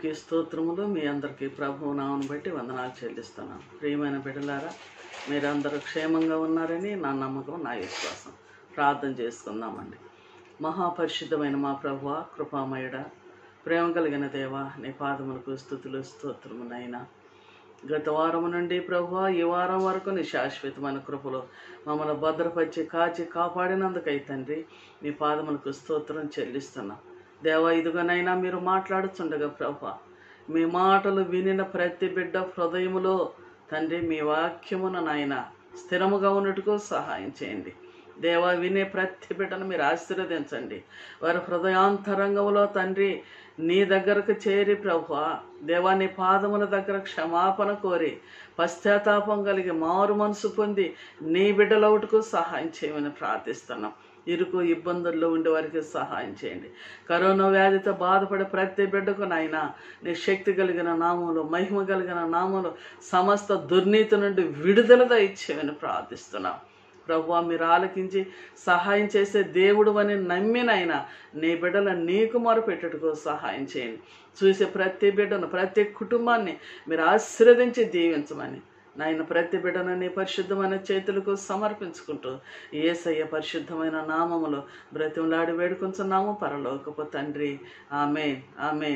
దేవునికి స్తోత్రములు మీ అందరికీ ప్రభు నామను బట్టి వందనాలు చెల్లిస్తున్నాను ప్రియమైన బిడ్డలారా మీరందరూ క్షేమంగా ఉన్నారని నా నమ్మకం నా విశ్వాసం ప్రార్థన చేసుకుందామండి మహాపరిశుద్ధమైన మా ప్రభు కృపామయుడ ప్రేమ కలిగిన దేవ నీ పాదములకు స్థుతులు స్తోత్రమునైనా గత వారం నుండి ప్రభు ఈ వారం వరకు నీ శాశ్వతమైన కృపలో మమ్మల్ని భద్రపరిచి కాచి కాపాడినందుకై తండ్రి మీ పాదములకు స్తోత్రం చెల్లిస్తున్నాం దేవా ఇదిగోనైనా మీరు మాట్లాడుచుండగా ప్రభు మీ మాటలు వినిన ప్రతి బిడ్డ హృదయములో తండ్రి మీ వాక్యమున నాయన స్థిరముగా ఉన్నట్టుకు సహాయం చేయండి దేవా వినే ప్రతి బిడ్డను మీరు ఆశీర్వదించండి వారి హృదయాంతరంగంలో తండ్రి నీ దగ్గరకు చేరి ప్రభు దేవా నీ పాదముల దగ్గర క్షమాపణ కోరి పశ్చాత్తాపం కలిగి మారు మనసు పొంది నీ బిడ్డలవుటకు సహాయం చేయమని ప్రార్థిస్తున్నాం ఇరుకు ఇబ్బందుల్లో ఉండే వారికి సహాయం చేయండి కరోనా వ్యాధితో బాధపడే ప్రతి బిడ్డకు నాయన నీ శక్తి కలిగిన నామంలో మహిమ కలిగిన నామంలో సమస్త దుర్నీతి నుండి విడుదల ఇచ్చేమని ప్రార్థిస్తున్నాం ప్రభు మీరు ఆలకించి సహాయం చేసే దేవుడు అని నమ్మినైనా నీ బిడ్డల నీకు మొరపెట్టుటకు సహాయం చేయండి చూసే ప్రతి బిడ్డను ప్రతి కుటుంబాన్ని మీరు ఆశీర్వదించి దీవించమని నాయన ప్రతి బిడ్డను నీ పరిశుద్ధమైన చేతులకు సమర్పించుకుంటూ ఏసయ్య పరిశుద్ధమైన నామములో బ్రతిమలాడి వేడుకుంటున్నాము పరలోకపు తండ్రి ఆమె ఆమె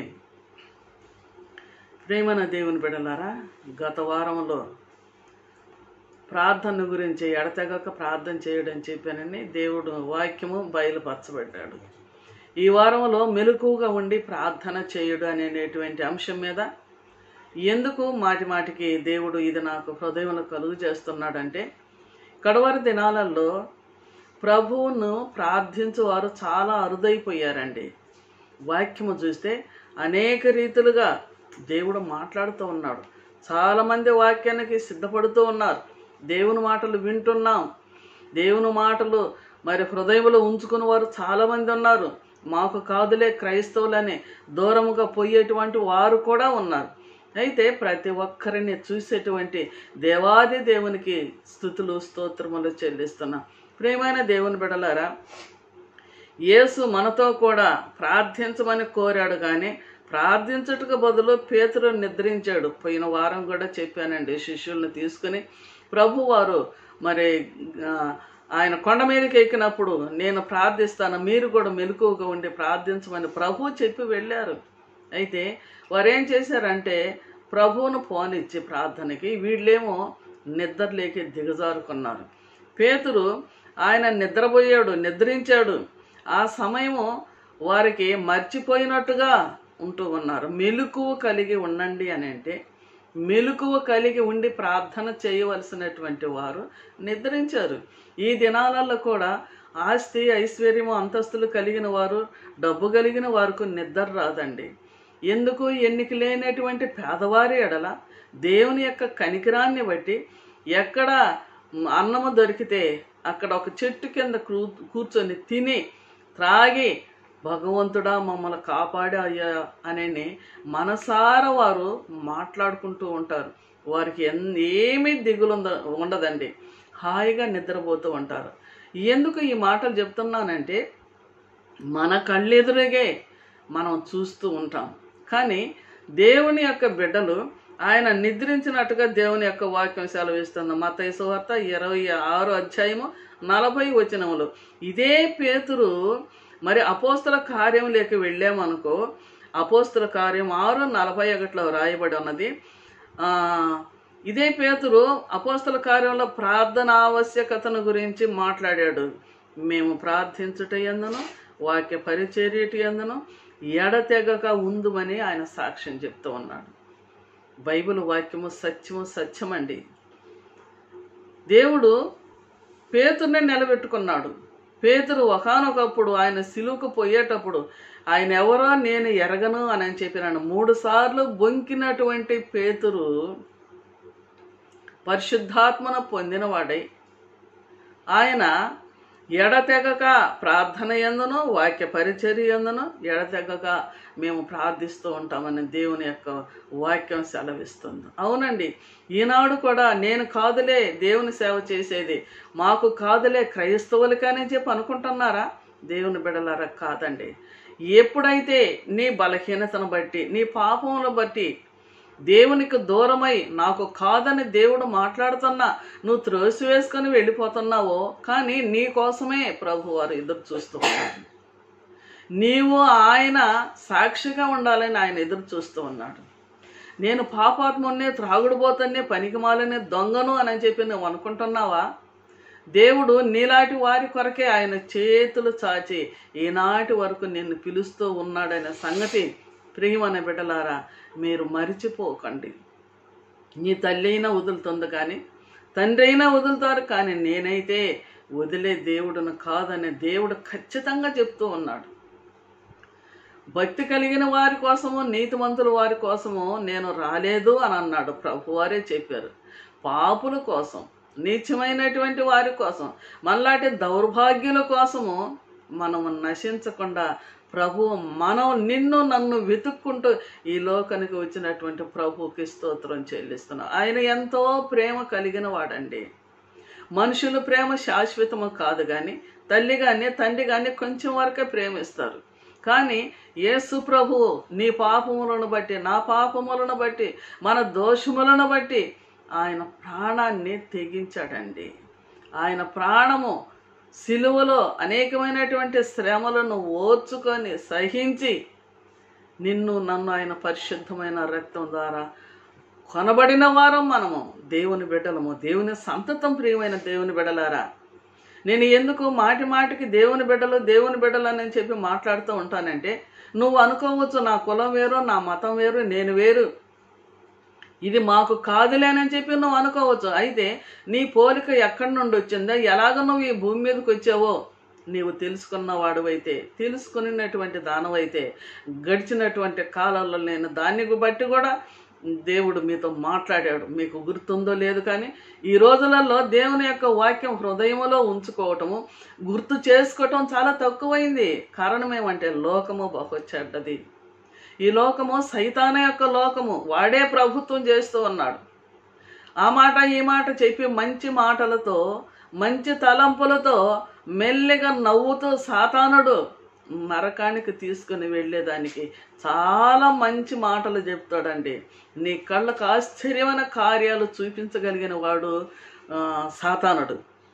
ప్రేమన దేవుని బిడ్డలారా గత వారంలో ప్రార్థన గురించి ఎడతెగక ప్రార్థన చేయడం చెప్పానని దేవుడు వాక్యము బయలుపరచబడ్డాడు ఈ వారంలో మెలకుగా ఉండి ప్రార్థన చేయుడు అనేటువంటి అంశం మీద ఎందుకు మాటి మాటికి దేవుడు ఇది నాకు హృదయంలో కలుగు చేస్తున్నాడంటే కడవరి దినాలలో ప్రభువును ప్రార్థించువారు చాలా అరుదైపోయారండి వాక్యము చూస్తే అనేక రీతులుగా దేవుడు మాట్లాడుతూ ఉన్నాడు చాలామంది వాక్యానికి సిద్ధపడుతూ ఉన్నారు దేవుని మాటలు వింటున్నాం దేవుని మాటలు మరి హృదయంలో ఉంచుకున్న వారు చాలామంది ఉన్నారు మాకు కాదులే క్రైస్తవులని దూరముగా పోయేటువంటి వారు కూడా ఉన్నారు అయితే ప్రతి ఒక్కరిని చూసేటువంటి దేవాది దేవునికి స్థుతులు స్తోత్రములు చెల్లిస్తున్నాం ప్రియమైన దేవుని బిడలారా యేసు మనతో కూడా ప్రార్థించమని కోరాడు కానీ ప్రార్థించుటకు బదులు పేతురు నిద్రించాడు పోయిన వారం కూడా చెప్పానండి శిష్యుల్ని తీసుకుని ప్రభువారు మరి ఆ, ఆయన కొండ మీదకి ఎక్కినప్పుడు నేను ప్రార్థిస్తాను మీరు కూడా మెలకువగా ఉండి ప్రార్థించమని ప్రభు చెప్పి వెళ్ళారు అయితే వారు ఏం చేశారంటే ప్రభువును పోనిచ్చి ప్రార్థనకి వీళ్ళేమో నిద్రలేకి దిగజారుకున్నారు పేతురు ఆయన నిద్రపోయాడు నిద్రించాడు ఆ సమయము వారికి మర్చిపోయినట్టుగా ఉంటూ ఉన్నారు మెలకువ కలిగి ఉండండి అని అంటే మెలకువ కలిగి ఉండి ప్రార్థన చేయవలసినటువంటి వారు నిద్రించారు ఈ దినాలలో కూడా ఆస్తి ఐశ్వర్యము అంతస్తులు కలిగిన వారు డబ్బు కలిగిన వారికి నిద్ర రాదండి ఎందుకు ఎన్నిక లేనటువంటి పేదవారి ఎడల దేవుని యొక్క కనికరాన్ని బట్టి ఎక్కడ అన్నము దొరికితే అక్కడ ఒక చెట్టు కింద కూ- కూర్చొని తిని త్రాగి భగవంతుడా మమ్మల్ని కాపాడాయ్యా అని మనసార వారు మాట్లాడుకుంటూ ఉంటారు వారికి ఎన్ ఏమీ దిగులు ఉంద- ఉండదండి హాయిగా నిద్రపోతూ ఉంటారు ఎందుకు ఈ మాటలు చెప్తున్నానంటే మన కళ్ళెదురుగే మనం చూస్తూ ఉంటాం కానీ దేవుని యొక్క బిడ్డలు ఆయన నిద్రించినట్టుగా దేవుని యొక్క వాక్యం సెలవిస్తుంది మత వార్త ఇరవై ఆరు అధ్యాయము నలభై వచనములు ఇదే పేతురు మరి అపోస్తల కార్యంలోకి వెళ్ళామనుకో అపోస్తల కార్యం ఆరు నలభై ఒకటిలో రాయబడి ఉన్నది ఆ, ఇదే పేతురు అపోస్తల కార్యంలో ప్రార్థన ఆవశ్యకతను గురించి మాట్లాడాడు మేము ప్రార్థించుట ఎందును వాక్య పరిచర్యటి ఎందును ఎడతెగక ఉందుమని ఆయన సాక్ష్యం చెప్తూ ఉన్నాడు బైబిల్ వాక్యము సత్యము సత్యమండి దేవుడు పేతుర్ని నిలబెట్టుకున్నాడు పేతురు ఒకనొకప్పుడు ఆయన సిలువుకు పోయేటప్పుడు ఆయన ఎవరో నేను ఎరగను అని అని చెప్పినాను మూడు సార్లు బొంకినటువంటి పేతురు పరిశుద్ధాత్మను పొందినవాడై ఆయన ఎడతెగక ప్రార్థన ఎందును వాక్య పరిచర్య ఎందును ఎడతెగక మేము ప్రార్థిస్తూ ఉంటామని దేవుని యొక్క వాక్యం సెలవిస్తుంది అవునండి ఈనాడు కూడా నేను కాదులే దేవుని సేవ చేసేది మాకు కాదులే క్రైస్తవులకని చెప్పి అనుకుంటున్నారా దేవుని బిడలారా కాదండి ఎప్పుడైతే నీ బలహీనతను బట్టి నీ పాపమును బట్టి దేవునికి దూరమై నాకు కాదని దేవుడు మాట్లాడుతున్నా నువ్వు త్రోసి వేసుకొని వెళ్ళిపోతున్నావో కానీ నీ కోసమే ప్రభు వారు ఎదురు చూస్తూ ఉన్నారు నీవు ఆయన సాక్షిగా ఉండాలని ఆయన ఎదురు చూస్తూ ఉన్నాడు నేను పాపాత్మున్నే త్రాగుడుపోతన్నే పనికిమాలనే దొంగను అని చెప్పి నువ్వు అనుకుంటున్నావా దేవుడు నీలాంటి వారి కొరకే ఆయన చేతులు చాచి ఈనాటి వరకు నిన్ను పిలుస్తూ ఉన్నాడనే సంగతి ప్రియమనే బిడ్డలారా మీరు మరిచిపోకండి నీ తల్లి అయినా వదులుతుంది కానీ తండ్రి అయినా వదులుతారు కానీ నేనైతే వదిలే దేవుడును కాదని దేవుడు ఖచ్చితంగా చెప్తూ ఉన్నాడు భక్తి కలిగిన వారి కోసము నీతిమంతుల వారి కోసము నేను రాలేదు అని అన్నాడు ప్రభు వారే చెప్పారు పాపుల కోసం నీచమైనటువంటి వారి కోసం మనలాంటి దౌర్భాగ్యుల కోసము మనము నశించకుండా ప్రభు మనం నిన్ను నన్ను వెతుక్కుంటూ ఈ లోకానికి వచ్చినటువంటి ప్రభుకి స్తోత్రం చెల్లిస్తున్నాం ఆయన ఎంతో ప్రేమ కలిగిన వాడండి మనుషుల ప్రేమ శాశ్వతము కాదు కానీ తల్లి కానీ తండ్రి కానీ కొంచెం వరకే ప్రేమిస్తారు కానీ యేసు ప్రభు నీ పాపములను బట్టి నా పాపములను బట్టి మన దోషములను బట్టి ఆయన ప్రాణాన్ని తెగించాడండి ఆయన ప్రాణము సిలువలో అనేకమైనటువంటి శ్రమలను ఓర్చుకొని సహించి నిన్ను నన్ను ఆయన పరిశుద్ధమైన రక్తం ద్వారా కొనబడిన వారం మనము దేవుని బిడ్డలము దేవుని సంతతం ప్రియమైన దేవుని బిడ్డలారా నేను ఎందుకు మాటి మాటికి దేవుని బిడ్డలు దేవుని బిడ్డలు అని చెప్పి మాట్లాడుతూ ఉంటానంటే నువ్వు అనుకోవచ్చు నా కులం వేరు నా మతం వేరు నేను వేరు ఇది మాకు కాదులేనని చెప్పి నువ్వు అనుకోవచ్చు అయితే నీ పోలిక ఎక్కడి నుండి వచ్చిందో ఎలాగ నువ్వు ఈ భూమి మీదకి వచ్చావో నీవు తెలుసుకున్న వాడువైతే తెలుసుకున్నటువంటి దానవైతే గడిచినటువంటి కాలంలో నేను దాన్ని బట్టి కూడా దేవుడు మీతో మాట్లాడాడు మీకు గుర్తుందో లేదు కానీ ఈ రోజులలో దేవుని యొక్క వాక్యం హృదయములో ఉంచుకోవటము గుర్తు చేసుకోవటం చాలా తక్కువైంది కారణం ఏమంటే లోకము బహు చెడ్డది ఈ లోకము సైతాన యొక్క లోకము వాడే ప్రభుత్వం చేస్తూ ఉన్నాడు ఆ మాట ఈ మాట చెప్పి మంచి మాటలతో మంచి తలంపులతో మెల్లిగా నవ్వుతూ సాతానుడు నరకానికి తీసుకుని వెళ్ళేదానికి చాలా మంచి మాటలు చెప్తాడండి నీ కళ్ళకు ఆశ్చర్యమైన కార్యాలు చూపించగలిగిన వాడు ఆ, సాతానుడు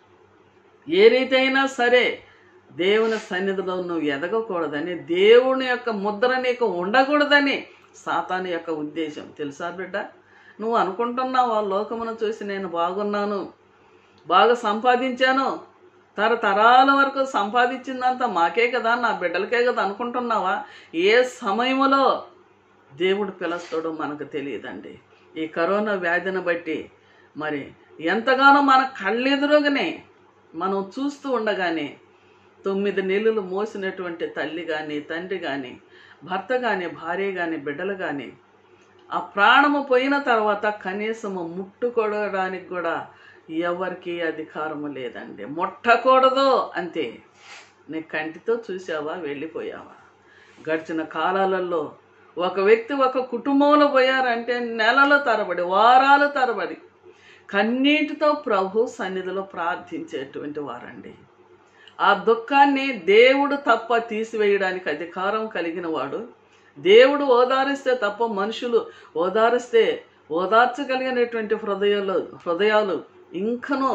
ఏ రీతి అయినా సరే దేవుని సన్నిధిలో నువ్వు ఎదగకూడదని దేవుని యొక్క ముద్ర నీకు ఉండకూడదని సాతాను యొక్క ఉద్దేశం తెలుసా బిడ్డ నువ్వు అనుకుంటున్నావు ఆ లోకమును చూసి నేను బాగున్నాను బాగా సంపాదించాను తరతరాల వరకు సంపాదించిందంతా మాకే కదా నా బిడ్డలకే కదా అనుకుంటున్నావా ఏ సమయంలో దేవుడు పిలుస్తాడో మనకు తెలియదండి ఈ కరోనా వ్యాధిని బట్టి మరి ఎంతగానో మన కళ్ళెదురుగానే మనం చూస్తూ ఉండగానే తొమ్మిది నెలలు మోసినటువంటి తల్లి కానీ తండ్రి కానీ భర్త కానీ భార్య కానీ బిడ్డలు కానీ ఆ ప్రాణము పోయిన తర్వాత కనీసము ముట్టుకోవడానికి కూడా ఎవరికి అధికారము లేదండి ముట్టకూడదు అంతే నీ కంటితో చూసావా వెళ్ళిపోయావా గడిచిన కాలాలలో ఒక వ్యక్తి ఒక కుటుంబంలో పోయారంటే నెలల తరబడి వారాలు తరబడి కన్నీటితో ప్రభు సన్నిధిలో ప్రార్థించేటువంటి వారండి ఆ దుఃఖాన్ని దేవుడు తప్ప తీసివేయడానికి అధికారం కలిగిన వాడు దేవుడు ఓదారిస్తే తప్ప మనుషులు ఓదారిస్తే ఓదార్చగలిగినటువంటి హృదయాలు హృదయాలు ఇంకనూ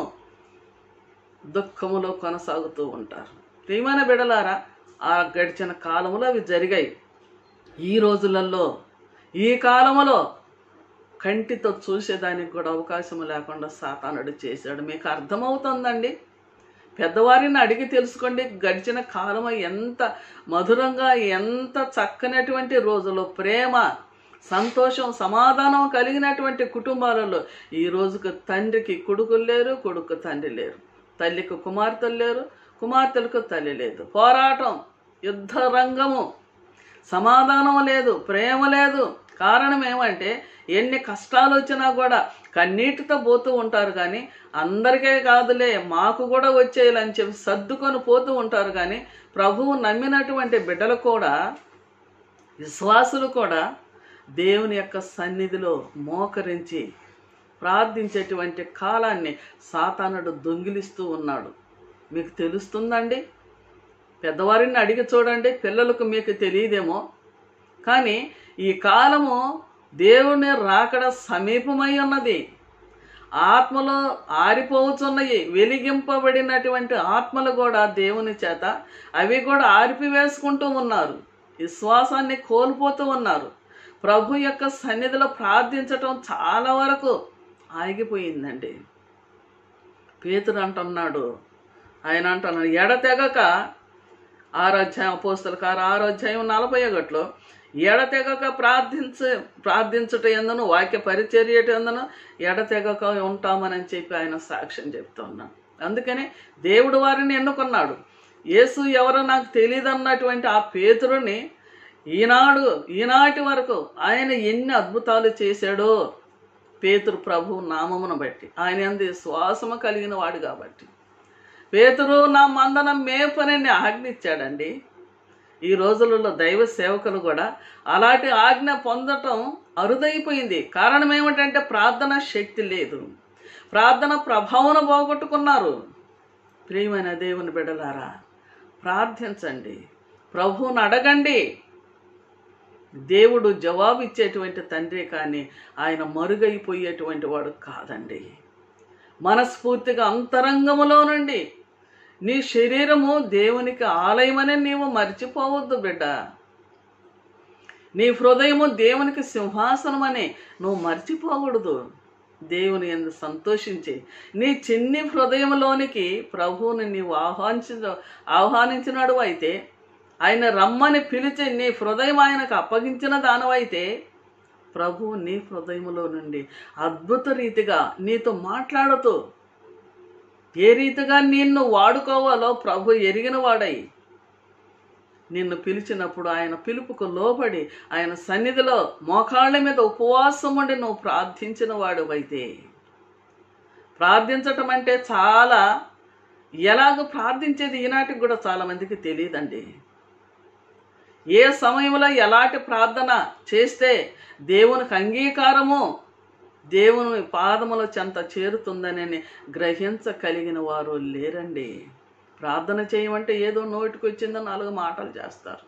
దుఃఖములో కొనసాగుతూ ఉంటారు ప్రియమైన బిడలారా ఆ గడిచిన కాలంలో అవి జరిగాయి ఈ రోజులలో ఈ కాలములో కంటితో చూసేదానికి కూడా అవకాశం లేకుండా సాతానుడు చేశాడు మీకు అర్థమవుతుందండి పెద్దవారిని అడిగి తెలుసుకోండి గడిచిన కాలం ఎంత మధురంగా ఎంత చక్కనటువంటి రోజులు ప్రేమ సంతోషం సమాధానం కలిగినటువంటి కుటుంబాలలో ఈ రోజుకు తండ్రికి కొడుకులు లేరు కొడుకు తండ్రి లేరు తల్లికి కుమార్తెలు లేరు కుమార్తెలకు తల్లి లేదు పోరాటం యుద్ధ రంగము సమాధానం లేదు ప్రేమ లేదు కారణం ఏమంటే ఎన్ని కష్టాలు వచ్చినా కూడా కన్నీటితో పోతూ ఉంటారు కానీ అందరికీ కాదులే మాకు కూడా వచ్చేయాలని చెప్పి సర్దుకొని పోతూ ఉంటారు కానీ ప్రభువు నమ్మినటువంటి బిడ్డలు కూడా విశ్వాసులు కూడా దేవుని యొక్క సన్నిధిలో మోకరించి ప్రార్థించేటువంటి కాలాన్ని సాతానుడు దొంగిలిస్తూ ఉన్నాడు మీకు తెలుస్తుందండి పెద్దవారిని అడిగి చూడండి పిల్లలకు మీకు తెలియదేమో కానీ ఈ కాలము దేవుని రాకడ సమీపమై ఉన్నది ఆత్మలో ఆరిపోవచ్చున్నాయి వెలిగింపబడినటువంటి ఆత్మలు కూడా దేవుని చేత అవి కూడా ఆరిపివేసుకుంటూ ఉన్నారు విశ్వాసాన్ని కోల్పోతూ ఉన్నారు ప్రభు యొక్క సన్నిధిలో ప్రార్థించటం చాలా వరకు ఆగిపోయిందండి పేతురు అంటున్నాడు ఆయన అంటున్నాడు ఎడతెగక ఆరాధ్యాయం అపోస్తల కారు ఆరాధ్యాయం నలభై ఒకటిలో ఎడతెగక ప్రార్థించ ప్రార్థించుట ఎందును వాక్య పరిచర్యట ఎందును ఎడతెగక ఉంటామని చెప్పి ఆయన సాక్ష్యం చెప్తూ ఉన్నాడు అందుకని దేవుడు వారిని ఎన్నుకున్నాడు యేసు ఎవరో నాకు తెలియదన్నటువంటి ఆ పేతురుని ఈనాడు ఈనాటి వరకు ఆయన ఎన్ని అద్భుతాలు చేశాడో పేతురు ప్రభు నామమును బట్టి ఆయన ఎందు శ్వాసము కలిగిన వాడు కాబట్టి పేతురు నా మందనం మేపనని ఆజ్ఞ ఇచ్చాడండి ఈ రోజులలో దైవ సేవకులు కూడా అలాంటి ఆజ్ఞ పొందటం అరుదైపోయింది కారణం ఏమిటంటే ప్రార్థన శక్తి లేదు ప్రార్థన ప్రభావం పోగొట్టుకున్నారు ప్రియమైన దేవుని బిడలారా ప్రార్థించండి ప్రభువుని అడగండి దేవుడు జవాబు ఇచ్చేటువంటి తండ్రి కానీ ఆయన మరుగైపోయేటువంటి వాడు కాదండి మనస్ఫూర్తిగా అంతరంగములో నుండి నీ శరీరము దేవునికి ఆలయమని నీవు మర్చిపోవద్దు బిడ్డ నీ హృదయము దేవునికి సింహాసనమని నువ్వు మర్చిపోకూడదు దేవుని ఎందు సంతోషించి నీ చిన్ని హృదయంలోనికి ప్రభువుని నీవు ఆహ్వానించ ఆహ్వానించినాడు అయితే ఆయన రమ్మని పిలిచి నీ హృదయం ఆయనకు అప్పగించిన దానవైతే ప్రభు నీ హృదయములో నుండి అద్భుత రీతిగా నీతో మాట్లాడుతూ ఏ రీతిగా నిన్ను వాడుకోవాలో ప్రభు ఎరిగిన వాడై నిన్ను పిలిచినప్పుడు ఆయన పిలుపుకు లోబడి ఆయన సన్నిధిలో మోకాళ్ళ మీద ఉపవాసం ఉండి నువ్వు ప్రార్థించిన వాడువైతే ప్రార్థించటం అంటే చాలా ఎలాగో ప్రార్థించేది ఈనాటికి కూడా చాలా మందికి తెలియదండి ఏ సమయంలో ఎలాంటి ప్రార్థన చేస్తే దేవునికి అంగీకారము దేవుని పాదముల చెంత చేరుతుందని గ్రహించగలిగిన వారు లేరండి ప్రార్థన చేయమంటే ఏదో నోటికి వచ్చిందో నాలుగు మాటలు చేస్తారు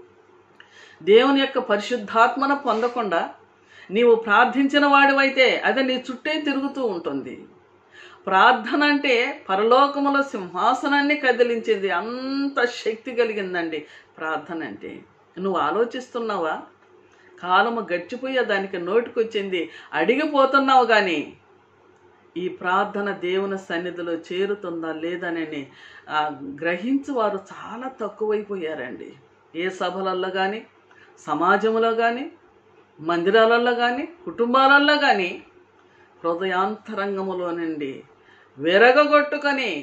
దేవుని యొక్క పరిశుద్ధాత్మను పొందకుండా నీవు ప్రార్థించిన వాడివైతే అది నీ చుట్టే తిరుగుతూ ఉంటుంది ప్రార్థన అంటే పరలోకముల సింహాసనాన్ని కదిలించింది అంత శక్తి కలిగిందండి ప్రార్థన అంటే నువ్వు ఆలోచిస్తున్నావా కాలము గడిచిపోయే దానికి నోటికొచ్చింది అడిగిపోతున్నావు కానీ ఈ ప్రార్థన దేవుని సన్నిధిలో చేరుతుందా లేదనని ఆ, గ్రహించి వారు చాలా తక్కువైపోయారండి ఏ సభలల్లో కానీ సమాజంలో కానీ మందిరాలలో కానీ కుటుంబాలలో కానీ హృదయాంతరంగములో నుండి విరగగొట్టుకొని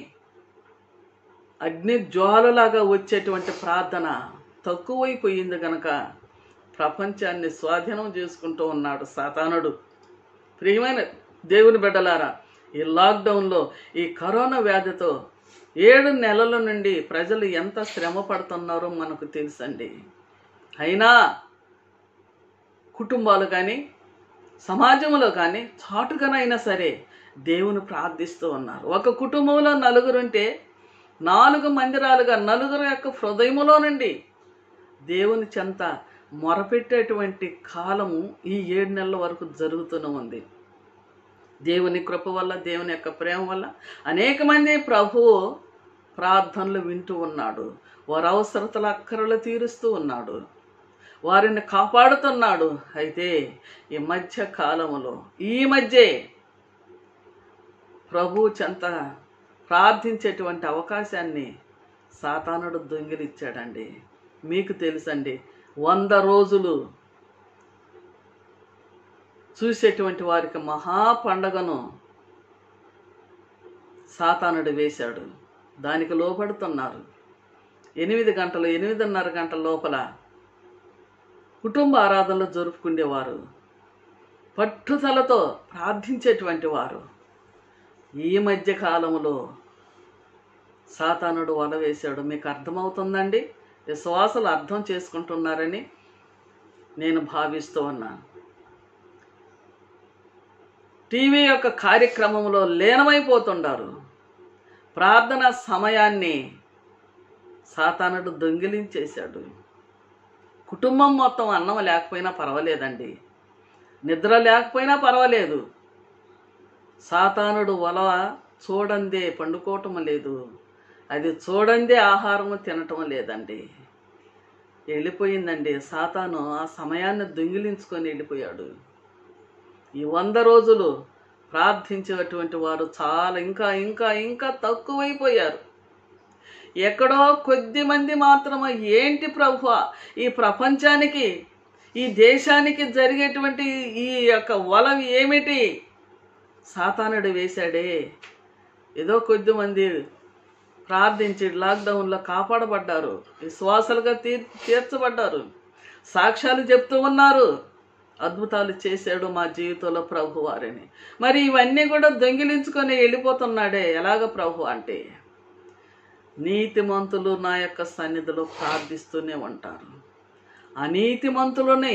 అగ్ని జ్వాలలాగా వచ్చేటువంటి ప్రార్థన తక్కువైపోయింది గనక ప్రపంచాన్ని స్వాధీనం చేసుకుంటూ ఉన్నాడు సాతానుడు ప్రియమైన దేవుని బిడ్డలారా ఈ లాక్డౌన్లో ఈ కరోనా వ్యాధితో ఏడు నెలల నుండి ప్రజలు ఎంత శ్రమ పడుతున్నారో మనకు తెలుసండి అయినా కుటుంబాలు కానీ సమాజంలో కానీ చాటుగానైనా సరే దేవుని ప్రార్థిస్తూ ఉన్నారు ఒక కుటుంబంలో నలుగురుంటే నాలుగు మందిరాలుగా నలుగురు యొక్క హృదయములో నుండి దేవుని చెంత మొరపెట్టేటువంటి కాలము ఈ ఏడు నెలల వరకు జరుగుతూనే ఉంది దేవుని కృప వల్ల దేవుని యొక్క ప్రేమ వల్ల అనేక మంది ప్రభువు ప్రార్థనలు వింటూ ఉన్నాడు వారి అవసరతల అక్కరలు తీరుస్తూ ఉన్నాడు వారిని కాపాడుతున్నాడు అయితే ఈ మధ్య కాలములో ఈ మధ్యే ప్రభు చెంత ప్రార్థించేటువంటి అవకాశాన్ని సాతానుడు దొంగిలిచ్చాడండి మీకు తెలుసండి వంద రోజులు చూసేటువంటి వారికి మహా పండగను సాతానుడు వేశాడు దానికి లోపడుతున్నారు ఎనిమిది గంటలు ఎనిమిదిన్నర గంటల లోపల కుటుంబ ఆరాధనలు జరుపుకునేవారు పట్టుదలతో ప్రార్థించేటువంటి వారు ఈ మధ్య కాలంలో సాతానుడు వల వేశాడు మీకు అర్థమవుతుందండి విశ్వాసాలు అర్థం చేసుకుంటున్నారని నేను భావిస్తూ ఉన్నాను టీవీ యొక్క కార్యక్రమంలో లీనమైపోతుండారు ప్రార్థన సమయాన్ని సాతానుడు దొంగిలించేశాడు కుటుంబం మొత్తం అన్నం లేకపోయినా పర్వాలేదండి నిద్ర లేకపోయినా పర్వాలేదు సాతానుడు వల చూడందే పండుకోవటం లేదు అది చూడందే ఆహారము తినటం లేదండి వెళ్ళిపోయిందండి సాతాను ఆ సమయాన్ని దొంగిలించుకొని వెళ్ళిపోయాడు ఈ వంద రోజులు ప్రార్థించేటువంటి వారు చాలా ఇంకా ఇంకా ఇంకా తక్కువైపోయారు ఎక్కడో కొద్ది మంది మాత్రమే ఏంటి ప్రభు ఈ ప్రపంచానికి ఈ దేశానికి జరిగేటువంటి ఈ యొక్క వలవి ఏమిటి సాతానుడు వేశాడే ఏదో కొద్ది మంది ప్రార్థించి లాక్డౌన్లో కాపాడబడ్డారు విశ్వాసాలుగా తీర్ తీర్చబడ్డారు సాక్ష్యాలు చెప్తూ ఉన్నారు అద్భుతాలు చేశాడు మా జీవితంలో ప్రభు వారిని మరి ఇవన్నీ కూడా దొంగిలించుకొని వెళ్ళిపోతున్నాడే ఎలాగ ప్రభు అంటే నీతిమంతులు నా యొక్క సన్నిధిలో ప్రార్థిస్తూనే ఉంటారు అనీతిమంతులని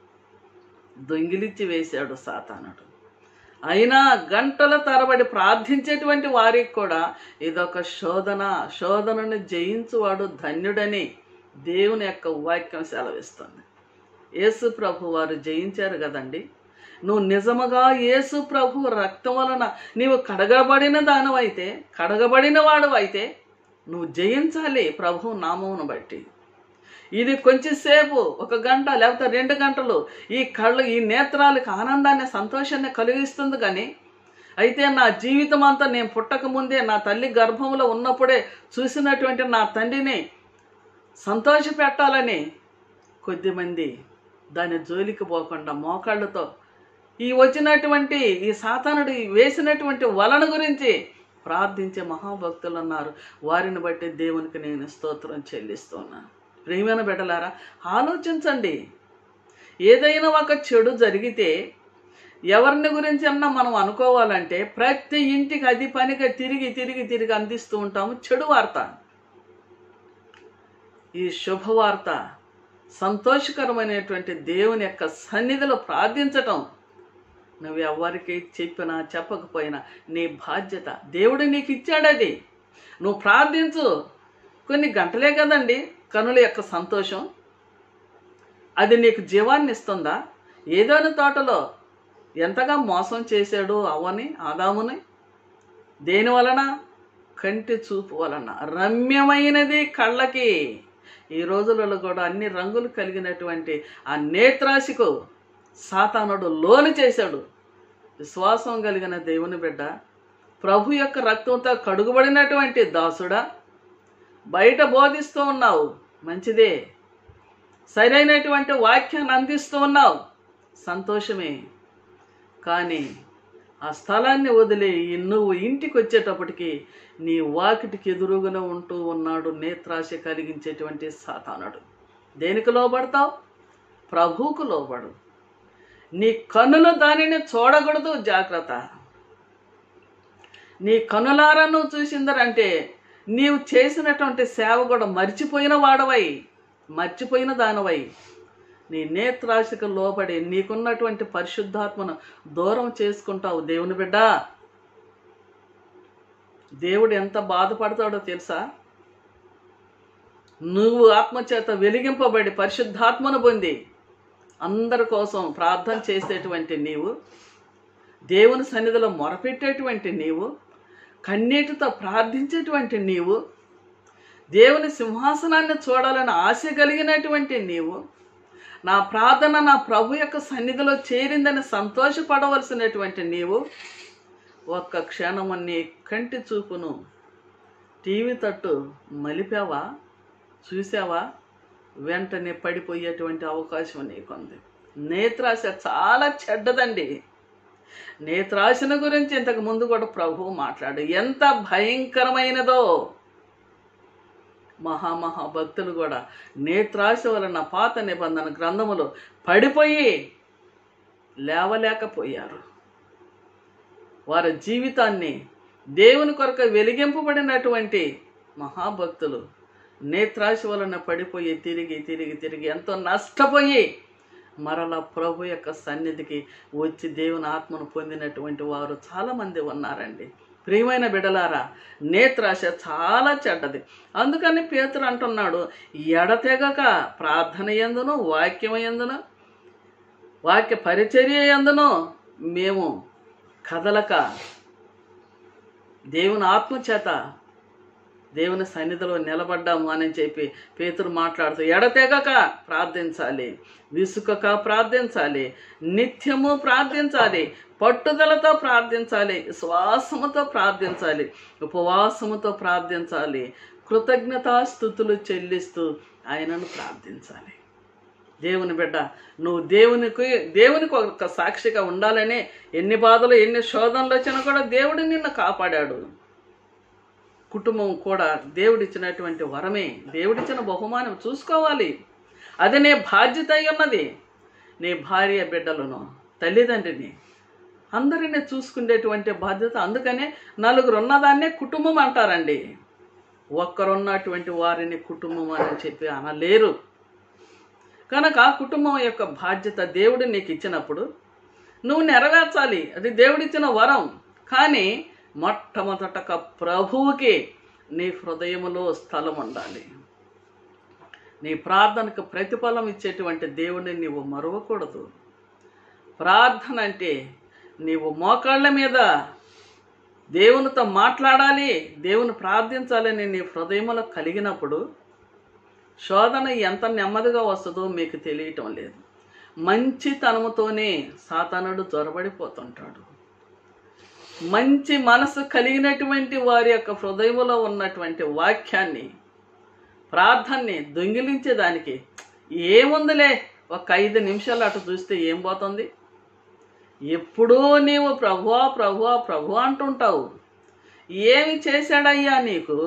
దొంగిలించి వేశాడు సాతానుడు అయినా గంటల తరబడి ప్రార్థించేటువంటి వారికి కూడా ఇదొక శోధన శోధనను జయించువాడు ధన్యుడని దేవుని యొక్క వాక్యం సెలవిస్తుంది యేసు ప్రభు వారు జయించారు కదండి నువ్వు నిజముగా యేసు ప్రభు రక్తం వలన నీవు కడగబడిన దానవైతే కడగబడిన వాడు అయితే నువ్వు జయించాలి ప్రభు నామమును బట్టి ఇది కొంచెంసేపు ఒక గంట లేకపోతే రెండు గంటలు ఈ కళ్ళు ఈ నేత్రాలకు ఆనందాన్ని సంతోషాన్ని కలిగిస్తుంది కానీ అయితే నా జీవితం అంతా నేను పుట్టక ముందే నా తల్లి గర్భంలో ఉన్నప్పుడే చూసినటువంటి నా తండ్రిని సంతోష పెట్టాలని కొద్దిమంది దాని జోలికి పోకుండా మోకాళ్ళతో ఈ వచ్చినటువంటి ఈ సాతానుడు వేసినటువంటి వలన గురించి ప్రార్థించే మహాభక్తులు ఉన్నారు వారిని బట్టి దేవునికి నేను స్తోత్రం చెల్లిస్తున్నాను ప్రియమైన బిడ్డలారా ఆలోచించండి ఏదైనా ఒక చెడు జరిగితే ఎవరిని గురించి అన్నా మనం అనుకోవాలంటే ప్రతి ఇంటికి అది పనిగా తిరిగి తిరిగి తిరిగి అందిస్తూ ఉంటాము చెడు వార్త ఈ శుభవార్త సంతోషకరమైనటువంటి దేవుని యొక్క సన్నిధిలో ప్రార్థించటం నువ్వు ఎవరికి చెప్పినా చెప్పకపోయినా నీ బాధ్యత దేవుడు నీకు ఇచ్చాడు అది నువ్వు ప్రార్థించు కొన్ని గంటలే కదండి కనుల యొక్క సంతోషం అది నీకు జీవాన్ని ఇస్తుందా ఏదోని తోటలో ఎంతగా మోసం చేశాడు అవని ఆదాముని దేని వలన కంటి చూపు వలన రమ్యమైనది కళ్ళకి ఈ రోజులలో కూడా అన్ని రంగులు కలిగినటువంటి ఆ నేత్రాశికు సాతానుడు లోను చేశాడు విశ్వాసం కలిగిన దేవుని బిడ్డ ప్రభు యొక్క రక్తంతో కడుగుబడినటువంటి దాసుడా బయట బోధిస్తూ ఉన్నావు మంచిదే సరైనటువంటి వాక్యాన్ని అందిస్తూ ఉన్నావు సంతోషమే కానీ ఆ స్థలాన్ని వదిలి నువ్వు ఇంటికి వచ్చేటప్పటికి నీ వాకిటికి ఎదురుగున ఉంటూ ఉన్నాడు నేత్రాశ కలిగించేటువంటి సాతానుడు దేనికి లోబడతావు ప్రభువుకు లోబడు నీ కన్నులు దానిని చూడకూడదు జాగ్రత్త నీ కనులారా నువ్వు చూసిందరంటే నీవు చేసినటువంటి సేవ కూడా మర్చిపోయిన వాడవై మర్చిపోయిన దానవై నీ నేత్రాశకు లోబడి నీకున్నటువంటి పరిశుద్ధాత్మను దూరం చేసుకుంటావు దేవుని బిడ్డ దేవుడు ఎంత బాధపడతాడో తెలుసా నువ్వు ఆత్మచేత వెలిగింపబడి పరిశుద్ధాత్మను పొంది అందరి కోసం ప్రార్థన చేసేటువంటి నీవు దేవుని సన్నిధిలో మొరపెట్టేటువంటి నీవు కన్నీటితో ప్రార్థించేటువంటి నీవు దేవుని సింహాసనాన్ని చూడాలని ఆశ కలిగినటువంటి నీవు నా ప్రార్థన నా ప్రభు యొక్క సన్నిధిలో చేరిందని సంతోషపడవలసినటువంటి నీవు ఒక్క క్షణము నీ కంటి చూపును టీవీ తట్టు మలిపావా చూసావా వెంటనే పడిపోయేటువంటి అవకాశం నీకుంది నేత్రాశ చాలా చెడ్డదండి నేత్రాశను గురించి ఇంతకు ముందు కూడా ప్రభువు మాట్లాడు ఎంత భయంకరమైనదో మహామహా భక్తులు కూడా నేత్రాశ వలన పాత నిబంధన గ్రంథములో పడిపోయి లేవలేకపోయారు వారి జీవితాన్ని దేవుని కొరకు వెలిగింపబడినటువంటి మహాభక్తులు నేత్రాశ వలన పడిపోయి తిరిగి తిరిగి తిరిగి ఎంతో నష్టపోయి మరలా ప్రభు యొక్క సన్నిధికి వచ్చి దేవుని ఆత్మను పొందినటువంటి వారు చాలామంది ఉన్నారండి ప్రియమైన బిడలారా నేత్రాశ చాలా చెడ్డది అందుకని పేతురు అంటున్నాడు ఎడతెగక ప్రార్థన ఎందును వాక్యం ఎందును వాక్య పరిచర్య ఎందును మేము కదలక దేవుని ఆత్మచేత దేవుని సన్నిధిలో నిలబడ్డాము అని చెప్పి పేతురు మాట్లాడుతూ ఎడతెగక ప్రార్థించాలి విసుకక ప్రార్థించాలి నిత్యము ప్రార్థించాలి పట్టుదలతో ప్రార్థించాలి శ్వాసముతో ప్రార్థించాలి ఉపవాసముతో ప్రార్థించాలి కృతజ్ఞతాస్థుతులు చెల్లిస్తూ ఆయనను ప్రార్థించాలి దేవుని బిడ్డ నువ్వు దేవునికి దేవునికి ఒక సాక్షిగా ఉండాలని ఎన్ని బాధలు ఎన్ని శోధనలు వచ్చినా కూడా దేవుడు నిన్ను కాపాడాడు కుటుంబం కూడా దేవుడిచ్చినటువంటి వరమే దేవుడిచ్చిన బహుమానం చూసుకోవాలి అది నీ బాధ్యత అయి ఉన్నది నీ భార్య బిడ్డలను తల్లిదండ్రిని అందరినీ చూసుకునేటువంటి బాధ్యత అందుకనే నలుగురు ఉన్నదాన్నే కుటుంబం అంటారండి ఒక్కరున్నటువంటి వారిని కుటుంబం అని చెప్పి అనలేరు కనుక కుటుంబం యొక్క బాధ్యత దేవుడు నీకు ఇచ్చినప్పుడు నువ్వు నెరవేర్చాలి అది దేవుడిచ్చిన వరం కానీ మొట్టమొదటక ప్రభువుకి నీ హృదయములో స్థలం ఉండాలి నీ ప్రార్థనకు ప్రతిఫలం ఇచ్చేటువంటి దేవుడిని నీవు మరవకూడదు ప్రార్థన అంటే నీవు మోకాళ్ళ మీద దేవునితో మాట్లాడాలి దేవుని ప్రార్థించాలని నీ హృదయములో కలిగినప్పుడు శోధన ఎంత నెమ్మదిగా వస్తుందో మీకు తెలియటం లేదు మంచితనముతోనే సాతానుడు చొరబడిపోతుంటాడు మంచి మనసు కలిగినటువంటి వారి యొక్క హృదయంలో ఉన్నటువంటి వాక్యాన్ని ప్రార్థనని దొంగిలించేదానికి ఏముందిలే ఒక ఐదు నిమిషాలు అటు చూస్తే ఏం పోతుంది ఎప్పుడూ నీవు ప్రభువా ప్రభువా ప్రభు అంటుంటావు ఏమి చేశాడయ్యా నీకు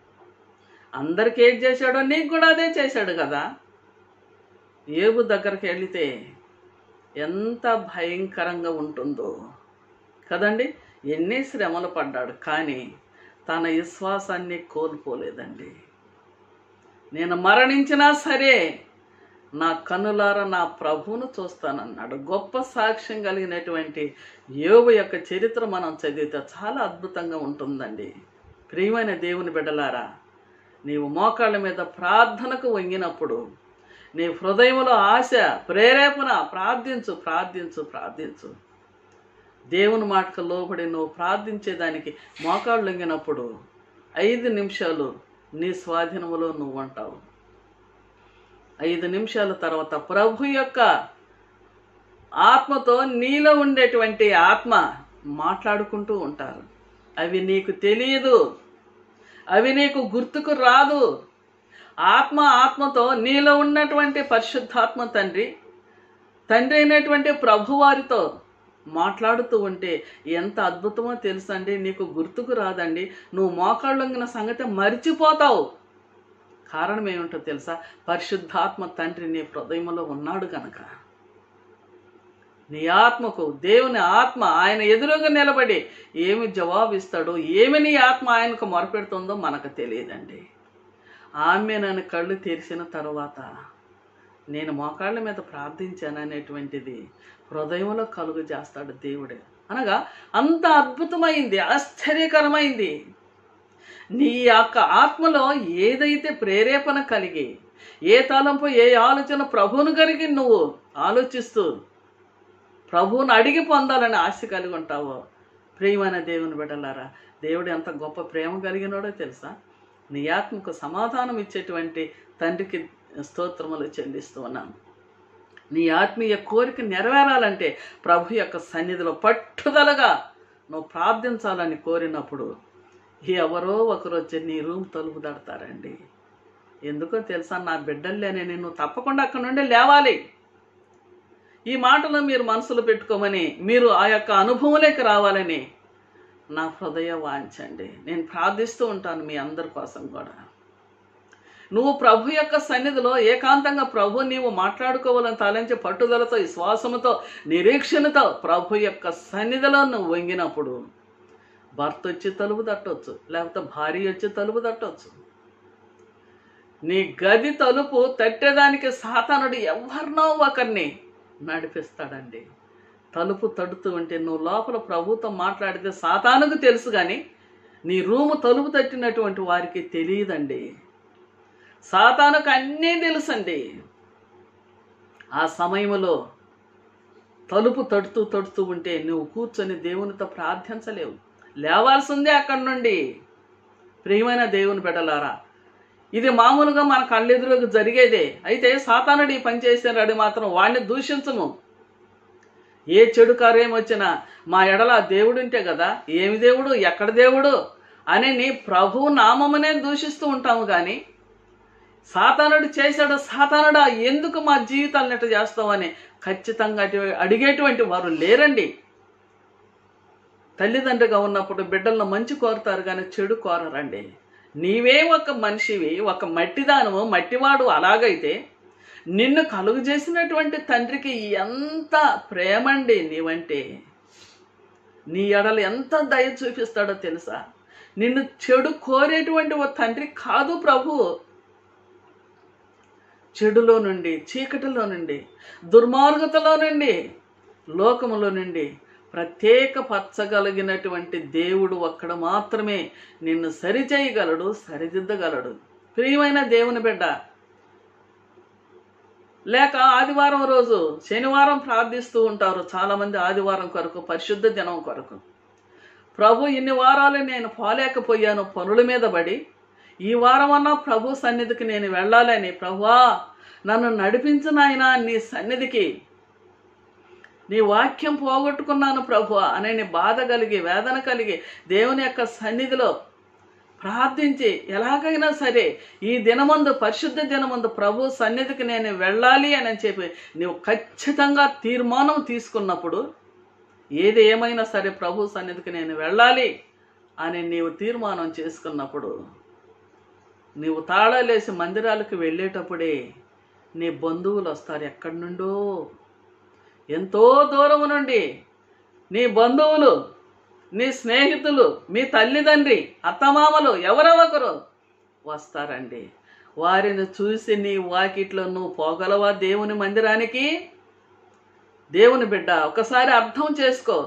అందరికి ఏం చేశాడో నీకు కూడా అదే చేశాడు కదా ఏబు దగ్గరికి వెళితే ఎంత భయంకరంగా ఉంటుందో కదండి ఎన్ని శ్రమలు పడ్డాడు కానీ తన విశ్వాసాన్ని కోల్పోలేదండి నేను మరణించినా సరే నా కన్నులార నా ప్రభువును చూస్తానన్నాడు గొప్ప సాక్ష్యం కలిగినటువంటి యోగు యొక్క చరిత్ర మనం చదివితే చాలా అద్భుతంగా ఉంటుందండి ప్రియమైన దేవుని బిడ్డలారా నీవు మోకాళ్ళ మీద ప్రార్థనకు వంగినప్పుడు నీ హృదయంలో ఆశ ప్రేరేపణ ప్రార్థించు ప్రార్థించు ప్రార్థించు దేవుని మాటకు లోబడి నువ్వు ప్రార్థించేదానికి మోకాళ్ళు లొంగినప్పుడు ఐదు నిమిషాలు నీ స్వాధీనములో నువ్వు ఉంటావు ఐదు నిమిషాల తర్వాత ప్రభు యొక్క ఆత్మతో నీలో ఉండేటువంటి ఆత్మ మాట్లాడుకుంటూ ఉంటారు అవి నీకు తెలియదు అవి నీకు గుర్తుకు రాదు ఆత్మ ఆత్మతో నీలో ఉన్నటువంటి పరిశుద్ధాత్మ తండ్రి తండ్రి అయినటువంటి ప్రభువారితో మాట్లాడుతూ ఉంటే ఎంత అద్భుతమో తెలుసండి నీకు గుర్తుకు రాదండి నువ్వు మోకాళ్ళొంగిన సంగతి మర్చిపోతావు కారణం ఏమిటో తెలుసా పరిశుద్ధాత్మ తండ్రి నీ హృదయంలో ఉన్నాడు గనక నీ ఆత్మకు దేవుని ఆత్మ ఆయన ఎదురుగా నిలబడి ఏమి జవాబిస్తాడో ఏమి నీ ఆత్మ ఆయనకు మొరపెడుతుందో మనకు తెలియదండి ఆమె నన్ను కళ్ళు తెరిచిన తర్వాత నేను మోకాళ్ళ మీద ప్రార్థించాను అనేటువంటిది హృదయంలో కలుగు చేస్తాడు దేవుడే అనగా అంత అద్భుతమైంది ఆశ్చర్యకరమైంది నీ యొక్క ఆత్మలో ఏదైతే ప్రేరేపణ కలిగి ఏ తలంపు ఏ ఆలోచన ప్రభువును కలిగి నువ్వు ఆలోచిస్తూ ప్రభువును అడిగి పొందాలని ఆశ కలిగి ఉంటావో ప్రియమైన దేవుని బిడ్డలారా దేవుడు ఎంత గొప్ప ప్రేమ కలిగినాడో తెలుసా నీ ఆత్మకు సమాధానం ఇచ్చేటువంటి తండ్రికి స్తోత్రములు చెల్లిస్తూ ఉన్నాను నీ ఆత్మీయ కోరిక నెరవేరాలంటే ప్రభు యొక్క సన్నిధిలో పట్టుదలగా నువ్వు ప్రార్థించాలని కోరినప్పుడు ఎవరో ఒకరు వచ్చి నీ రూమ్ తలుపు దడతారండి ఎందుకో తెలుసా నా బిడ్డల్లేనే నేను తప్పకుండా అక్కడ నుండి లేవాలి ఈ మాటలు మీరు మనసులో పెట్టుకోమని మీరు ఆ యొక్క అనుభవంలోకి రావాలని నా హృదయ వాంచండి నేను ప్రార్థిస్తూ ఉంటాను మీ అందరి కోసం కూడా నువ్వు ప్రభు యొక్క సన్నిధిలో ఏకాంతంగా ప్రభు నీవు మాట్లాడుకోవాలని తలంచి పట్టుదలతో విశ్వాసముతో నిరీక్షణతో ప్రభు యొక్క సన్నిధిలో నువ్వు వంగినప్పుడు భర్త వచ్చి తలుపు తట్టవచ్చు లేకపోతే భార్య వచ్చి తలుపు తట్టవచ్చు నీ గది తలుపు తట్టేదానికి సాతానుడు ఎవరినో ఒకరిని నడిపిస్తాడండి తలుపు తడుతూ ఉంటే నువ్వు లోపల ప్రభుతో మాట్లాడితే సాతానుకు తెలుసు కానీ నీ రూము తలుపు తట్టినటువంటి వారికి తెలియదండి సాతానుకు అన్నీ తెలుసండి ఆ సమయంలో తలుపు తడుతూ తడుతూ ఉంటే నువ్వు కూర్చొని దేవునితో ప్రార్థించలేవు లేవాల్సిందే అక్కడి నుండి ప్రియమైన దేవుని బిడ్డలారా ఇది మామూలుగా మన కళ్ళెదురుకు జరిగేదే అయితే సాతానుడు ఈ పని చేసినాడు మాత్రం వాడిని దూషించము ఏ చెడు కార్యం వచ్చినా మా ఎడల దేవుడుంటే కదా ఏమి దేవుడు ఎక్కడ దేవుడు అని నీ ప్రభు నామమునే దూషిస్తూ ఉంటాము కానీ సాతానుడు చేశాడు సాతానుడా ఎందుకు మా జీవితాలను ఇట్లా చేస్తావని ఖచ్చితంగా అటు- అడిగేటువంటి వారు లేరండి తల్లిదండ్రిగా ఉన్నప్పుడు బిడ్డలను మంచి కోరుతారు కానీ చెడు కోరరండి నీవే ఒక మనిషివి ఒక మట్టిదానము మట్టివాడు అలాగైతే నిన్ను కలుగు చేసినటువంటి తండ్రికి ఎంత ప్రేమండి నీవంటే నీ ఎడలు ఎంత దయ చూపిస్తాడో తెలుసా నిన్ను చెడు కోరేటువంటి ఓ తండ్రి కాదు ప్రభు చెడులో నుండి చీకటిలో నుండి దుర్మార్గతలో నుండి లోకములో నుండి ప్రత్యేక పరచగలిగినటువంటి దేవుడు ఒక్కడ మాత్రమే నిన్ను సరిచేయగలడు సరిదిద్దగలడు ప్రియమైన దేవుని బిడ్డ లేక ఆదివారం రోజు శనివారం ప్రార్థిస్తూ ఉంటారు చాలామంది ఆదివారం కొరకు పరిశుద్ధ దినం కొరకు ప్రభు ఇన్ని వారాలు నేను పోలేకపోయాను పనుల మీద పడి ఈ వారమన్నా ప్రభు సన్నిధికి నేను వెళ్ళాలని ప్రభువా నన్ను నడిపించు నాయనా నీ సన్నిధికి నీ వాక్యం పోగొట్టుకున్నాను ప్రభు అనే నీ బాధ కలిగి వేదన కలిగి దేవుని యొక్క సన్నిధిలో ప్రార్థించి ఎలాగైనా సరే ఈ దినమందు పరిశుద్ధ దినమందు ప్రభు సన్నిధికి నేను వెళ్ళాలి అని చెప్పి నీవు ఖచ్చితంగా తీర్మానం తీసుకున్నప్పుడు ఏది ఏమైనా సరే ప్రభు సన్నిధికి నేను వెళ్ళాలి అని నీవు తీర్మానం చేసుకున్నప్పుడు నీవు తాళాలేసి మందిరాలకు వెళ్ళేటప్పుడే నీ బంధువులు వస్తారు ఎక్కడి నుండో ఎంతో దూరం నుండి నీ బంధువులు నీ స్నేహితులు మీ తల్లిదండ్రి అత్తమామలు ఎవరో ఒకరు వస్తారండి వారిని చూసి నీ వాకిట్లో నువ్వు పోగలవా దేవుని మందిరానికి దేవుని బిడ్డ ఒకసారి అర్థం చేసుకో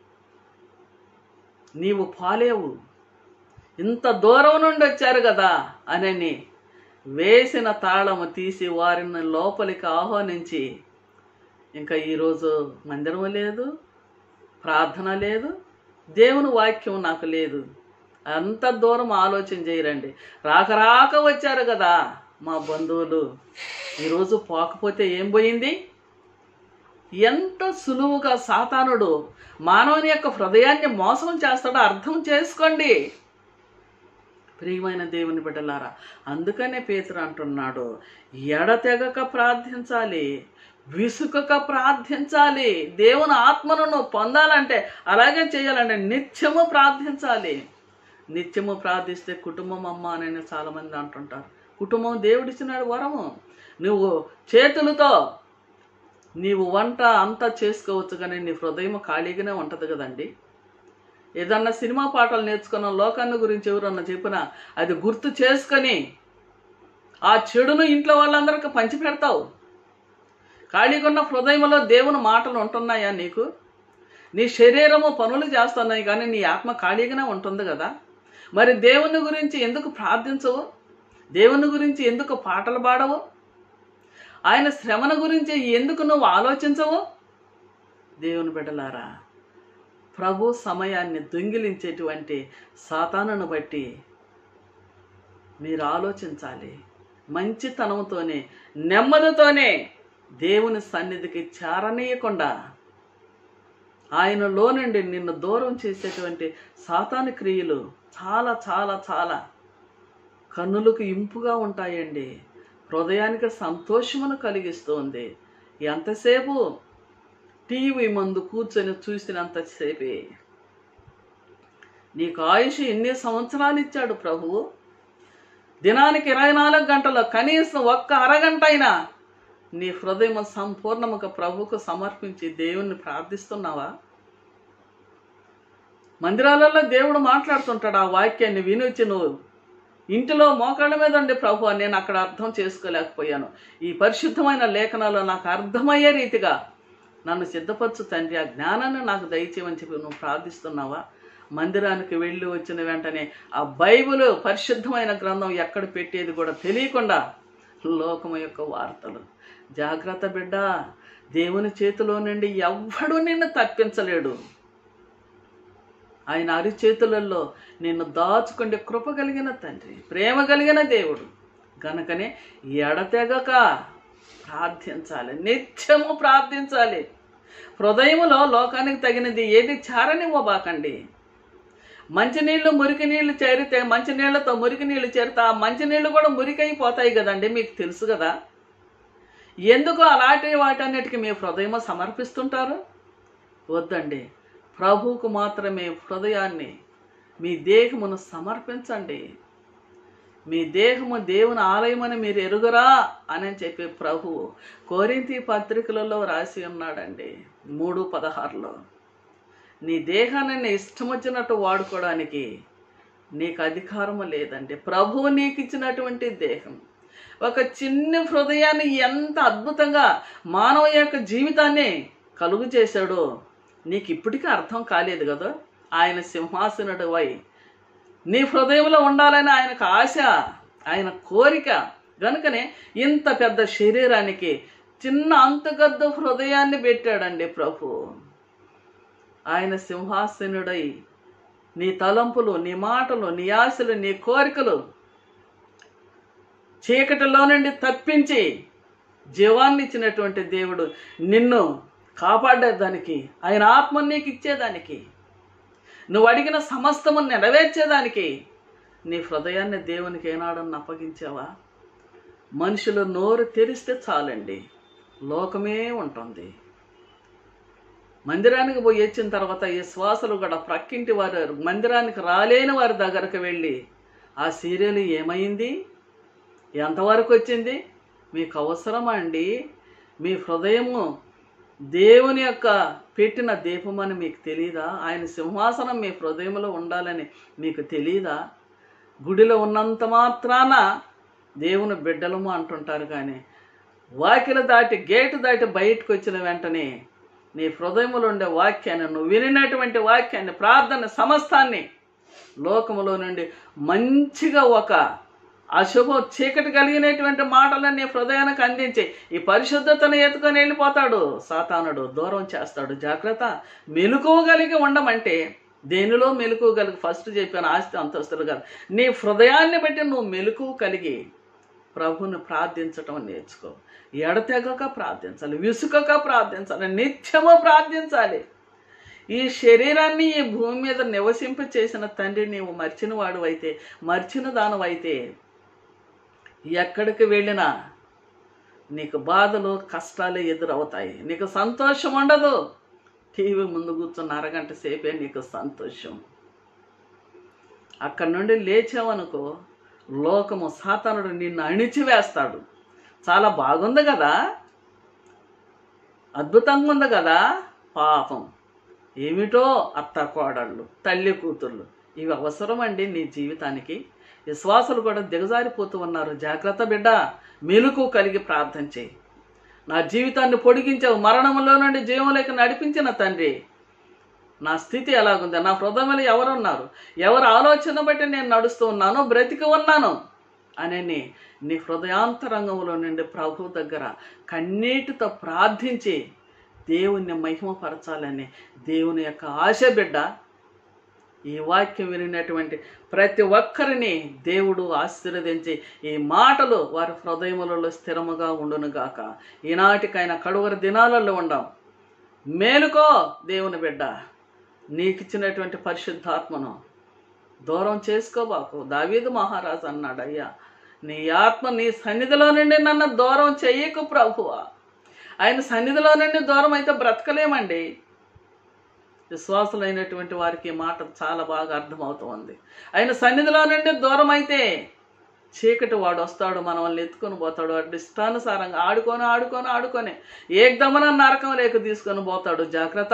నీవు పాలేవు ఇంత దూరం నుండి వచ్చారు కదా అనని వేసిన తాళము తీసి వారిని లోపలికి ఆహ్వానించి ఇంకా ఈరోజు మందిరం లేదు ప్రార్థన లేదు దేవుని వాక్యం నాకు లేదు అంత దూరం ఆలోచన చేయరండి రాక రాక వచ్చారు కదా మా బంధువులు ఈరోజు పోకపోతే ఏం పోయింది ఎంత సులువుగా సాతానుడు మానవుని యొక్క హృదయాన్ని మోసం చేస్తాడో అర్థం చేసుకోండి ప్రియమైన దేవుని బిడ్డలారా అందుకనే పేతురు అంటున్నాడు ఎడతెగక ప్రార్థించాలి విసుకక ప్రార్థించాలి దేవుని ఆత్మను నువ్వు పొందాలంటే అలాగే చేయాలంటే నిత్యము ప్రార్థించాలి నిత్యము ప్రార్థిస్తే కుటుంబం అమ్మ అని చాలామంది అంటుంటారు కుటుంబం దేవుడిచ్చినాడు వరము నువ్వు చేతులతో నీవు వంట అంతా చేసుకోవచ్చు కానీ నీ హృదయం ఖాళీగానే ఉంటుంది కదండి ఏదన్నా సినిమా పాటలు నేర్చుకున్న లోకాన్ని గురించి ఎవరన్నా చెప్పినా అది గుర్తు చేసుకొని ఆ చెడును ఇంట్లో వాళ్ళందరికీ పంచి పెడతావు ఖాళీగా ఉన్న హృదయంలో దేవుని మాటలు ఉంటున్నాయా నీకు నీ శరీరము పనులు చేస్తున్నాయి కానీ నీ ఆత్మ ఖాళీగానే ఉంటుంది కదా మరి దేవుని గురించి ఎందుకు ప్రార్థించవు దేవుని గురించి ఎందుకు పాటలు పాడవు ఆయన శ్రమను గురించి ఎందుకు నువ్వు ఆలోచించవు దేవుని బిడ్డలారా ప్రభు సమయాన్ని దొంగిలించేటువంటి సాతానును బట్టి మీరు ఆలోచించాలి మంచితనంతోనే నెమ్మదితోనే దేవుని సన్నిధికి చేరనీయకుండా ఆయనలో నుండి నిన్ను దూరం చేసేటువంటి సాతాను క్రియలు చాలా చాలా చాలా కన్నులకు ఇంపుగా ఉంటాయండి హృదయానికి సంతోషమును కలిగిస్తుంది ఎంతసేపు టీవీ ముందు కూర్చొని చూసినంతసేపే నీకు ఆయుష్ ఎన్ని సంవత్సరాలు ఇచ్చాడు ప్రభువు దినానికి ఇరవై నాలుగు గంటల్లో కనీసం ఒక్క అరగంట అయినా నీ హృదయం సంపూర్ణముగా ప్రభువుకు సమర్పించి దేవుణ్ణి ప్రార్థిస్తున్నావా మందిరాలలో దేవుడు మాట్లాడుతుంటాడు ఆ వాక్యాన్ని వినొచ్చి నువ్వు ఇంటిలో మోకాళ్ళ మీద ఉండే ప్రభు నేను అక్కడ అర్థం చేసుకోలేకపోయాను ఈ పరిశుద్ధమైన లేఖనాలు నాకు అర్థమయ్యే రీతిగా నన్ను సిద్ధపరచు తండ్రి ఆ జ్ఞానాన్ని నాకు దయచేయమని చెప్పి నువ్వు ప్రార్థిస్తున్నావా మందిరానికి వెళ్ళి వచ్చిన వెంటనే ఆ బైబిల్ పరిశుద్ధమైన గ్రంథం ఎక్కడ పెట్టేది కూడా తెలియకుండా లోకము యొక్క వార్తలు జాగ్రత్త బిడ్డ దేవుని చేతిలో నుండి ఎవ్వడు నిన్ను తప్పించలేడు ఆయన అరిచేతులలో నిన్ను దాచుకుంటే కృప కలిగిన తండ్రి ప్రేమ కలిగిన దేవుడు గనుకనే ఎడతెగక ప్రార్థించాలి నిత్యము ప్రార్థించాలి హృదయములో లోకానికి తగినది ఏది చారనివ్వబాకండి మంచినీళ్ళు మురికి నీళ్లు చేరితే మంచినీళ్ళతో మురికి నీళ్లు చేరితే ఆ మంచినీళ్ళు కూడా మురికైపోతాయి కదండి మీకు తెలుసు కదా ఎందుకు అలాంటి వాటన్నిటికీ మీ హృదయము సమర్పిస్తుంటారు వద్దండి ప్రభువుకు మాత్రమే హృదయాన్ని మీ దేహమును సమర్పించండి మీ దేహము దేవుని ఆలయమని మీరు ఎరుగరా అని చెప్పి ప్రభువు కోరింతి పత్రికలలో రాసి ఉన్నాడండి మూడు పదహారులో నీ దేహాన్ని నీ ఇష్టం వచ్చినట్టు వాడుకోవడానికి నీకు అధికారము లేదండి ప్రభువు నీకు ఇచ్చినటువంటి దేహం ఒక చిన్న హృదయాన్ని ఎంత అద్భుతంగా మానవ యొక్క జీవితాన్ని కలుగు చేశాడో నీకు ఇప్పటికీ అర్థం కాలేదు కదా ఆయన సింహాసనుడు వై నీ హృదయంలో ఉండాలని ఆయనకు ఆశ ఆయన కోరిక గనుకనే ఇంత పెద్ద శరీరానికి చిన్న అంతగద్ద హృదయాన్ని పెట్టాడండి ప్రభు ఆయన సింహాసనుడై నీ తలంపులు నీ మాటలు నీ ఆశలు నీ కోరికలు చీకటిలో నుండి తప్పించి జీవాన్ని ఇచ్చినటువంటి దేవుడు నిన్ను కాపాడేదానికి ఆయన ఆత్మ నీకు ఇచ్చేదానికి నువ్వు అడిగిన సమస్తము నెరవేర్చేదానికి నీ హృదయాన్ని దేవునికి ఏనాడని అప్పగించావా మనుషులు నోరు తెరిస్తే చాలండి లోకమే ఉంటుంది మందిరానికి పోయి వచ్చిన తర్వాత ఈ శ్వాసలు కూడా ప్రక్కింటి వారు మందిరానికి రాలేని వారి దగ్గరకు వెళ్ళి ఆ సీరియల్ ఏమైంది ఎంతవరకు వచ్చింది మీకు అవసరమా అండి మీ హృదయము దేవుని యొక్క పెట్టిన దీపమని మీకు తెలియదా ఆయన సింహాసనం మీ హృదయంలో ఉండాలని మీకు తెలియదా గుడిలో ఉన్నంత మాత్రాన దేవుని బిడ్డలము అంటుంటారు కానీ వాకిల దాటి గేటు దాటి బయటకు వచ్చిన వెంటనే నీ హృదయములో ఉండే వాక్యాన్ని నువ్వు వినినటువంటి వాక్యాన్ని ప్రార్థన సమస్తాన్ని లోకములో నుండి మంచిగా ఒక అశుభ చీకటి కలిగినటువంటి మాటలను నీ హృదయానికి అందించి ఈ పరిశుద్ధతను ఎత్తుకొని వెళ్ళిపోతాడు సాతానుడు దూరం చేస్తాడు జాగ్రత్త మెలకువగలిగి ఉండమంటే దేనిలో మెలకువగలిగి ఫస్ట్ చెప్పాను ఆస్తి అంతస్తులు కాదు నీ హృదయాన్ని బట్టి నువ్వు మెలకువ కలిగి ప్రభువుని ప్రార్థించటం నేర్చుకో ఎడతెగక ప్రార్థించాలి విసుకక ప్రార్థించాలి నిత్యము ప్రార్థించాలి ఈ శరీరాన్ని ఈ భూమి మీద నివసింప చేసిన తండ్రి నీవు మర్చిన వాడు అయితే మర్చిన దానవైతే ఎక్కడికి వెళ్ళినా నీకు బాధలు కష్టాలు ఎదురవుతాయి నీకు సంతోషం ఉండదు టీవీ ముందు కూర్చున్న అరగంట సేపే నీకు సంతోషం అక్కడి నుండి లేచావనుకో లోకము సాతానుడు నిన్ను అణిచివేస్తాడు చాలా బాగుంది కదా అద్భుతంగా ఉంది కదా పాపం ఏమిటో అత్త కోడళ్ళు తల్లి కూతుళ్ళు ఇవి అవసరం అండి నీ జీవితానికి విశ్వాసులు కూడా దిగజారిపోతూ ఉన్నారు జాగ్రత్త బిడ్డ మెలకు కలిగి ప్రార్థన చేయి నా జీవితాన్ని పొడిగించావు మరణంలో నుండి జీవంలోకి నడిపించిన తండ్రి నా స్థితి ఎలాగుంది నా హృదయంలో ఎవరున్నారు ఎవరు ఆలోచన బట్టి నేను నడుస్తూ ఉన్నాను బ్రతికి ఉన్నాను అని నీ హృదయాంతరంగంలో నుండి ప్రభు దగ్గర కన్నీటితో ప్రార్థించి దేవుణ్ణి మహిమపరచాలని దేవుని యొక్క ఆశ బిడ్డ ఈ వాక్యం వినినటువంటి ప్రతి ఒక్కరిని దేవుడు ఆశీర్వదించి ఈ మాటలు వారి హృదయములలో స్థిరముగా ఉండునుగాక ఈనాటికైనా కడువరి దినాలలో ఉండం మేలుకో దేవుని బిడ్డ నీకిచ్చినటువంటి పరిశుద్ధాత్మను దూరం చేసుకోబాకు దావీదు మహారాజు అన్నాడు అయ్యా నీ ఆత్మ నీ సన్నిధిలో నుండి నన్ను దూరం చెయ్యకు ప్రభువా ఆయన సన్నిధిలో నుండి దూరం అయితే బ్రతకలేమండి విశ్వాసులైనటువంటి వారికి ఈ మాట చాలా బాగా అర్థమవుతుంది ఆయన సన్నిధిలో నుండి దూరం అయితే చీకటి వాడు వస్తాడు మనల్ని ఎత్తుకొని పోతాడు వాడు ఇష్టానుసారంగా ఆడుకొని ఆడుకొని ఆడుకొని ఏకదమన నరకం లేక తీసుకొని పోతాడు జాగ్రత్త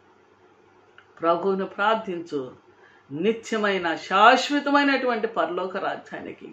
ప్రభువుని ప్రార్థించు నిత్యమైన శాశ్వతమైనటువంటి పరలోక రాజ్యానికి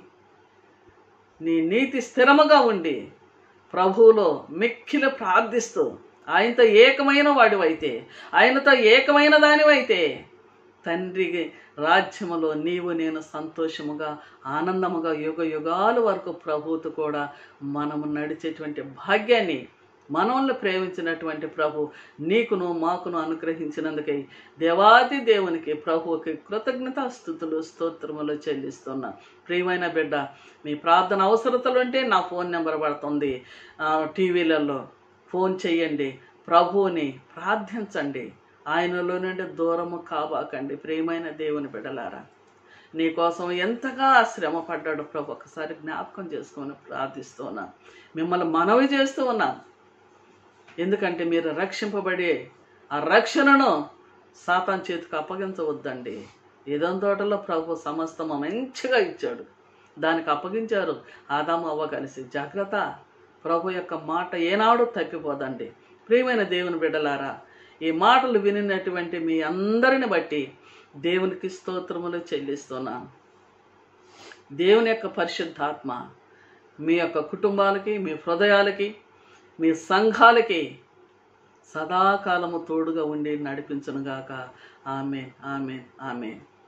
నీ నీతి స్థిరముగా ఉండి ప్రభువులో మిక్కిలి ప్రార్థిస్తూ ఆయనతో ఏకమైన వాడివైతే ఆయనతో ఏకమైన దానివైతే తండ్రి రాజ్యములో నీవు నేను సంతోషముగా ఆనందముగా యుగ యుగాల వరకు ప్రభువుతో కూడా మనము నడిచేటువంటి భాగ్యాన్ని మనల్ని ప్రేమించినటువంటి ప్రభు నీకును మాకును అనుగ్రహించినందుకై దేవాది దేవునికి ప్రభువుకి కృతజ్ఞతాస్థుతులు స్తోత్రములు చెల్లిస్తున్నా ప్రియమైన బిడ్డ మీ ప్రార్థన అవసరతలు ఉంటే నా ఫోన్ నెంబర్ పడుతుంది ఆ, టీవీలలో ఫోన్ చేయండి ప్రభువుని ప్రార్థించండి ఆయనలో నుండి దూరము కాబాకండి ప్రియమైన దేవుని బిడ్డలారా నీ కోసం ఎంతగా శ్రమ పడ్డాడు ప్రభు ఒకసారి జ్ఞాపకం చేసుకొని ప్రార్థిస్తున్నా మిమ్మల్ని మనవి చేస్తూ ఉన్నాను ఎందుకంటే మీరు రక్షింపబడి ఆ రక్షణను సాతాన్ చేతికి అప్పగించవద్దండి ఏదో తోటలో ప్రభు సమస్తము మంచిగా ఇచ్చాడు దానికి అప్పగించారు ఆదాము అవ్వ కలిసి జాగ్రత్త ప్రభు యొక్క మాట ఏనాడు తప్పిపోదండి ప్రియమైన దేవుని బిడ్డలారా ఈ మాటలు వినినటువంటి మీ అందరిని బట్టి దేవునికి స్తోత్రములు చెల్లిస్తున్నాను దేవుని యొక్క పరిశుద్ధాత్మ మీ యొక్క కుటుంబాలకి మీ హృదయాలకి మీ సంఘాలకి సదాకాలము తోడుగా ఉండి నడిపించునుగాక ఆమె ఆమె ఆమె